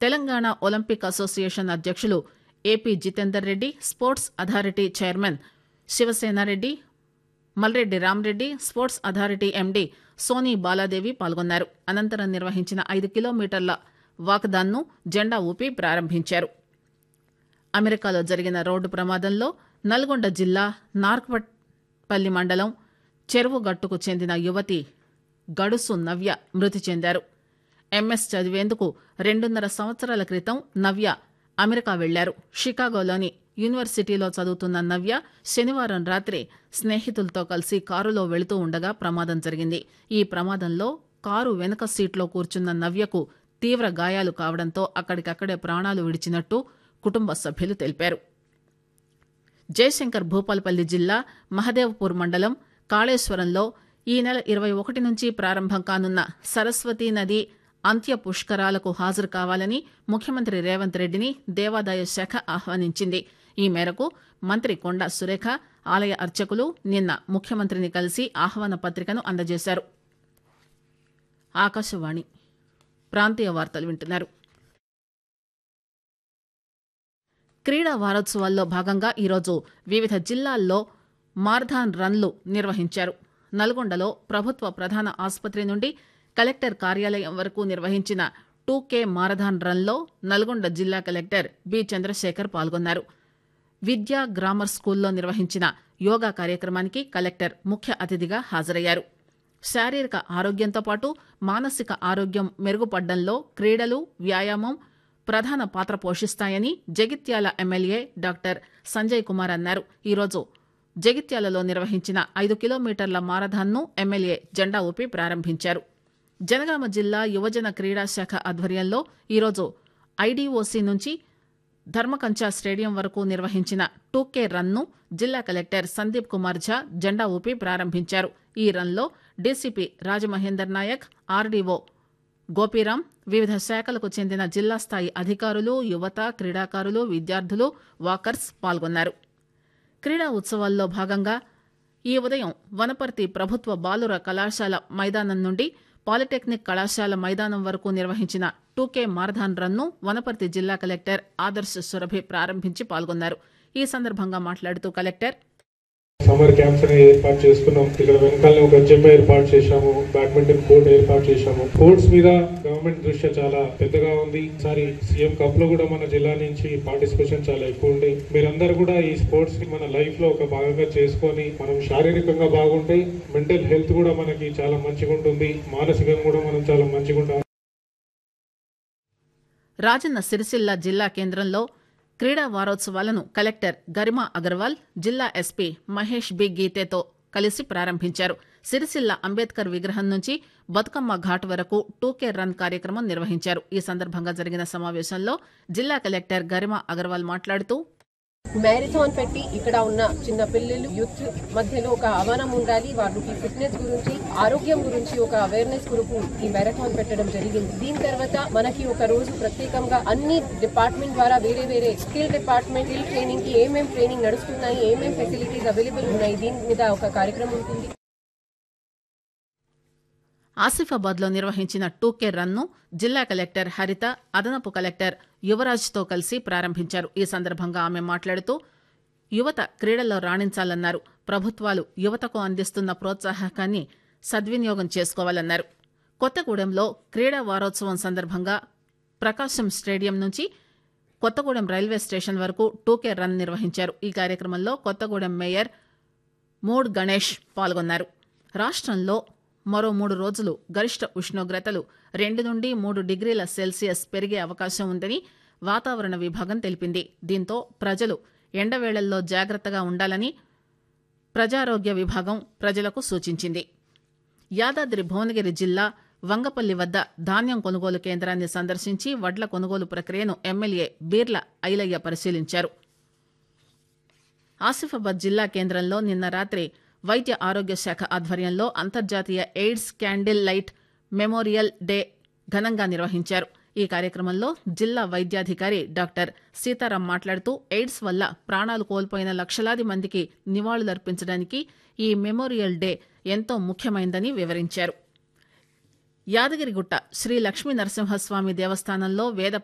Telangana Olympic association అధ్యక్షులు A P Jitender Reddy sports authority chairman Sivasenareddy Malreddy Ramreddy sports authority M D Soni Baladevi పాల్గొన్నారు అనంతరం నిర్వహించిన ఐదు కిలోమీటర్ల వాకథాన్ను జెండా ఊపి ప్రారంభించారు అమెరికాలో జరిగిన రోడ్డు ప్రమాదంలో నల్గొండ జిల్లా నార్కపల్లి మండలం చెరువు గట్టుకు చెందిన యువతి గడుసు నవ్య మృతి చెందారు ఎంఎస్ చదివేందుకు రెండున్నర సంవత్సరాల క్రితం నవ్య అమెరికా వెళ్లారు షికాగోలోని యూనివర్సిటీలో చదువుతున్న నవ్య శనివారం రాత్రి స్నేహితులతో కలిసి కారులో వెళుతూ ఉండగా ప్రమాదం జరిగింది ఈ ప్రమాదంలో కారు వెనుక సీట్లో కూర్చున్న నవ్యకు తీవ్ర గాయాలు కావడంతో అక్కడికక్కడే ప్రాణాలు విడిచినట్టు కుటుంబ సభ్యులు తెలిపారు జయశంకర్ భూపాలపల్లి జిల్లా మహదేవ్పూర్ మండలం కాళేశ్వరంలో ఈ నెల ఇరవై ఒకటి నుంచి ప్రారంభం కానున్న సరస్వతీ నది అంత్య పుష్కరాలకు హాజరు కావాలని ముఖ్యమంత్రి రేవంత్ రెడ్డిని దేవాదాయ శాఖ ఆహ్వానించింది ఈ మేరకు మంత్రి కొండా సురేఖ ఆలయ అర్చకులు నిన్న ముఖ్యమంత్రిని కలిసి ఆహ్వాన పత్రికను అందజేశారు ఆకాశవాణి ప్రాంతీయ వార్తలు వింటున్నారు క్రీడా వారోత్సవాల్లో భాగంగా ఈరోజు వివిధ జిల్లాల్లో మారథాన్ రన్లు నిర్వహించారు నల్గొండలో ప్రభుత్వ ప్రధాన ఆసుపత్రి నుండి కలెక్టర్ కార్యాలయం వరకు నిర్వహించిన టూ కే మారథాన్ రన్లో నల్గొండ జిల్లా కలెక్టర్ బి చంద్రశేఖర్ పాల్గొన్నారు విద్యా గ్రామర్ స్కూల్లో నిర్వహించిన యోగా కార్యక్రమానికి కలెక్టర్ ముఖ్య అతిథిగా హాజరయ్యారు శారీరక ఆరోగ్యంతో పాటు మానసిక ఆరోగ్యం మెరుగుపడ్డంలో క్రీడలు వ్యాయామం ప్రధాన పాత్ర పోషిస్తాయని జగిత్యాల ఎమ్మెల్యే డాక్టర్ సంజయ్ కుమార్ అన్నారు ఈరోజు జగిత్యాలలో నిర్వహించిన ఐదు కిలోమీటర్ల మారథాన్ను ఎమ్మెల్యే జెండా ఊపి ప్రారంభించారు జనగామ జిల్లా యువజన క్రీడా శాఖ ఆధ్వర్యంలో ఈరోజు ఐడీఓసీ నుంచి ధర్మకంచా స్టేడియం వరకు నిర్వహించిన టూకే రన్ను జిల్లా కలెక్టర్ సందీప్ కుమార్ ఝా జెండా ఊపి ప్రారంభించారు ఈ రన్లో డీసీపీ రాజమహేందర్ నాయక్ ఆర్డీఓ గోపీరాం వివిధ శాఖలకు చెందిన జిల్లా స్థాయి అధికారులు యువత క్రీడాకారులు విద్యార్థులు వాకర్స్ పాల్గొన్నారు క్రీడా ఉత్సవాల్లో భాగంగా ఈ ఉదయం వనపర్తి ప్రభుత్వ బాలుర కళాశాల మైదానం నుండి పాలిటెక్నిక్ కళాశాల మైదానం వరకు నిర్వహించిన టూకే మారథాన్ రన్ను వనపర్తి జిల్లా కలెక్టర్ ఆదర్శ సురభి ప్రారంభించి పాల్గొన్నారు ఈ సందర్భంగా మాట్లాడుతూ కలెక్టర్ సమ్మర్ క్యాంప్స్ అనేవి ఏర్పాటు చేసుకున్నాం ఇక్కడ వెనకాలనే ఒక జిమ్ ఏర్పాటు చేశాము బ్యాడ్మింటన్ కోర్ట్ ఏర్పాటు చేశాము స్పోర్ట్స్ మీద గవర్నమెంట్ దృష్టి చాలా పెద్దగా ఉంది ఈసారి సీఎం కప్ లో కూడా మన జిల్లా నుంచి పార్టిసిపేషన్ చాలా ఎక్కువ ఉంది మీరందరూ కూడా ఈ స్పోర్ట్స్ ని మన లైఫ్ లో ఒక భాగంగా చేసుకొని మనం శారీరకంగా బాగుంటే మెంటల్ హెల్త్ కూడా మనకి చాలా మంచిగా ఉంటుంది మానసికంగా కూడా మనం చాలా మంచిగా ఉంటాం రాజన్న సిరిసిల్ల జిల్లా కేంద్రంలో క్రీడా వారోత్సవాలను కలెక్టర్ గరిమా అగర్వాల్ జిల్లా ఎస్పీ మహేష్ బి గీతేతో కలిసి ప్రారంభించారు సిరిసిల్ల అంబేద్కర్ విగ్రహం నుంచి బతుకమ్మ ఘాట్ వరకు టూకే రన్ కార్యక్రమం నిర్వహించారు ఈ సందర్భంగా జరిగిన సమావేశంలో జిల్లా కలెక్టర్ గరిమా అగర్వాల్ మాట్లాడుతూ మ్యారథాన్ పెట్టి ఇక్కడ ఉన్న చిన్న పిల్లలు యూత్ మధ్యలో ఒక ఆహ్వానం ఉండాలి వాళ్ళకి ఫిట్నెస్ గురించి ఆరోగ్యం గురించి ఒక అవేర్నెస్ కొరకు ఈ మ్యారథాన్ పెట్టడం జరిగింది దీని తర్వాత మనకి ఒక రోజు ప్రత్యేకంగా అన్ని డిపార్ట్మెంట్ ద్వారా వేరే వేరే స్కిల్ డిపార్ట్మెంట్ స్కిల్ ట్రైనింగ్ కి ఏమేం ట్రైనింగ్ నడుస్తున్నాయి ఏమేం ఫెసిలిటీస్ అవైలబుల్ ఉన్నాయి దీని మీద ఒక కార్యక్రమం ఉంటుంది ఆసిఫాబాద్ లో నిర్వహించిన టూకే రన్ను జిల్లా కలెక్టర్ హరిత అదనపు కలెక్టర్ యువరాజ్ తో కలిసి ప్రారంభించారు ఈ సందర్భంగా ఆమె మాట్లాడుతూ యువత క్రీడల్లో రాణించాలన్నారు ప్రభుత్వాలు యువతకు అందిస్తున్న ప్రోత్సాహకాన్ని సద్వినియోగం చేసుకోవాలన్నారు కొత్తగూడెంలో క్రీడా వారోత్సవం సందర్భంగా ప్రకాశం స్టేడియం నుంచి కొత్తగూడెం రైల్వే స్టేషన్ వరకు టూకే రన్ నిర్వహించారు ఈ కార్యక్రమంలో కొత్తగూడెం మేయర్ మూడ్ గణేష్ పాల్గొన్నారు రాష్ట్రంలో మరో మూడు రోజులు గరిష్ట ఉష్ణోగ్రతలు రెండు నుండి మూడు డిగ్రీల సెల్సియస్ పెరిగే అవకాశం ఉందని వాతావరణ విభాగం తెలిపింది దీంతో ప్రజలు ఎండవేళల్లో జాగ్రత్తగా ఉండాలని ప్రజారోగ్య విభాగం ప్రజలకు సూచించింది యాదాద్రి భువనగిరి జిల్లా వంగపల్లి వద్ద ధాన్యం కొనుగోలు కేంద్రాన్ని సందర్శించి వడ్ల కొనుగోలు ప్రక్రియను ఎమ్మెల్యే బీర్ల ఐలయ్య పరిశీలించారు ఆసిఫాబాద్ జిల్లా కేంద్రంలో నిన్న రాత్రి వైద్య ఆరోగ్య శాఖ ఆధ్వర్యంలో అంతర్జాతీయ AIDS candle light memorial day ఘనంగా నిర్వహించారు ఈ కార్యక్రమంలో జిల్లా వైద్యాధికారి డాక్టర్ సీతారాం మాట్లాడుతూ ఎయిడ్స్ వల్ల ప్రాణాలు కోల్పోయిన లక్షలాది మందికి నివాళులర్పించడానికి ఈ మెమోరియల్ డే ఎంతో ముఖ్యమైందని వివరించారు యాదగిరిగుట్ట శ్రీ లక్ష్మీ నరసింహస్వామి దేవస్థానంలో వేద